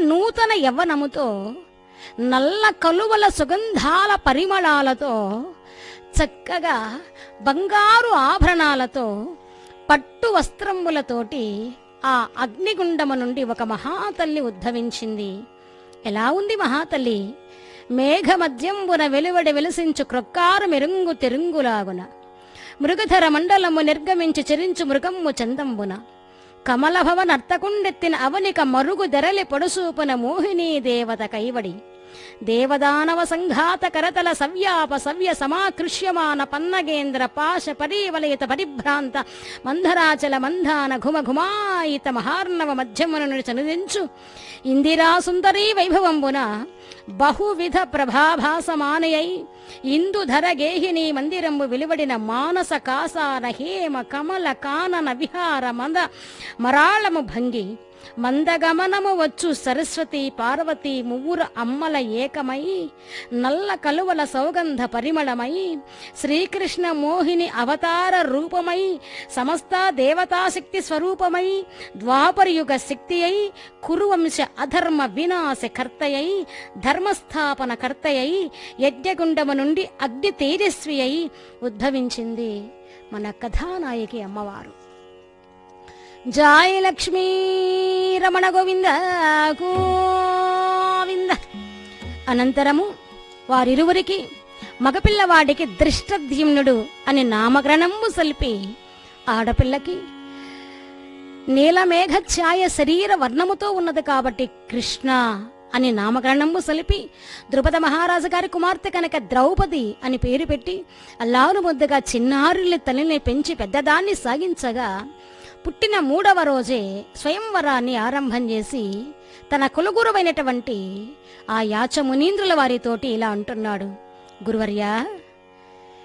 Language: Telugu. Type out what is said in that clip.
నూతన యవ్వనముతో నల్ల కలువల సుగంధాల పరిమళాలతో చక్కగా బంగారు ఆభరణాలతో పట్టు వస్త్రములతోటి ఆ అగ్నిగుండము నుండి ఒక మహాతల్లి ఉద్భవించింది ఎలా ఉంది మహాతల్లి మేఘమద్యంబున వెలువడి వెలిసించు క్రొక్కారు మెరుంగు తెరుంగులాగున మృగధర మండలము నిర్గమించి చెరించు మృగమ్ము చందంబున కమలభవ నర్తకుండెత్తిన అవనిక మరుగు దెరలి పొడుసూపున మోహినీ దేవత కైవడి దేవదానవ సంఘాత కరతల సవ్యాప సవ్య సమాకృష్యమాన పన్నగేంద్ర పాశ పరీవలయిత పరిభ్రాంత మంధరాచల మంధాన ఘుమ ఘుమాయిత మహార్ణవ మధ్యమును చనుదించు ఇందిరా సుందరీ వైభవంబున బహువిధ ప్రభాభాసమానయై ఇందుధర గేహిని మందిరంబు వెలువడిన మానస కాసాన హేమ కమల కానన విహార మంద మరాళము భంగి మందగమనము వచ్చు సరస్వతి పార్వతి మువ్వుర అమ్మల ఏకమై నల్ల కలువల సౌగంధ పరిమళమై శ్రీకృష్ణ మోహిని అవతార రూపమై సమస్త దేవతాశక్తి స్వరూపమై ద్వాపరయుగ శక్తి అయి కురువంశ అధర్మ వినాశ కర్తయై ధర్మస్థాపన కర్తయై యజ్ఞగుండము నుండి అగ్ని తేజస్వి అయి ఉద్భవించింది మన కథానాయకి అమ్మవారు జాయ లక్ష్మీ రమణ గోవింద గోవింద అనంతరము వారిరువురికి మగపిల్లవాడికి దృష్టద్యుమ్నుడు అని నామకరణము సలిపి ఆడపిల్లకి నీలమేఘ ఛాయ శరీర వర్ణముతో ఉన్నది కాబట్టి కృష్ణ అని నామకరణము సలిపి ద్రుపద మహారాజు గారి కుమార్తె కనుక ద్రౌపది అని పేరు పెట్టి అల్లారు ముద్దగా చిన్నారుల్ని తల్లిని పెంచి పెద్దదాన్ని సాగించగా పుట్టిన మూడవ రోజే స్వయంవరాన్ని ఆరంభం చేసి తన కులగురువైనటువంటి ఆ యాచ మునీంద్రుల వారితోటి ఇలా అంటున్నాడు గురువర్యా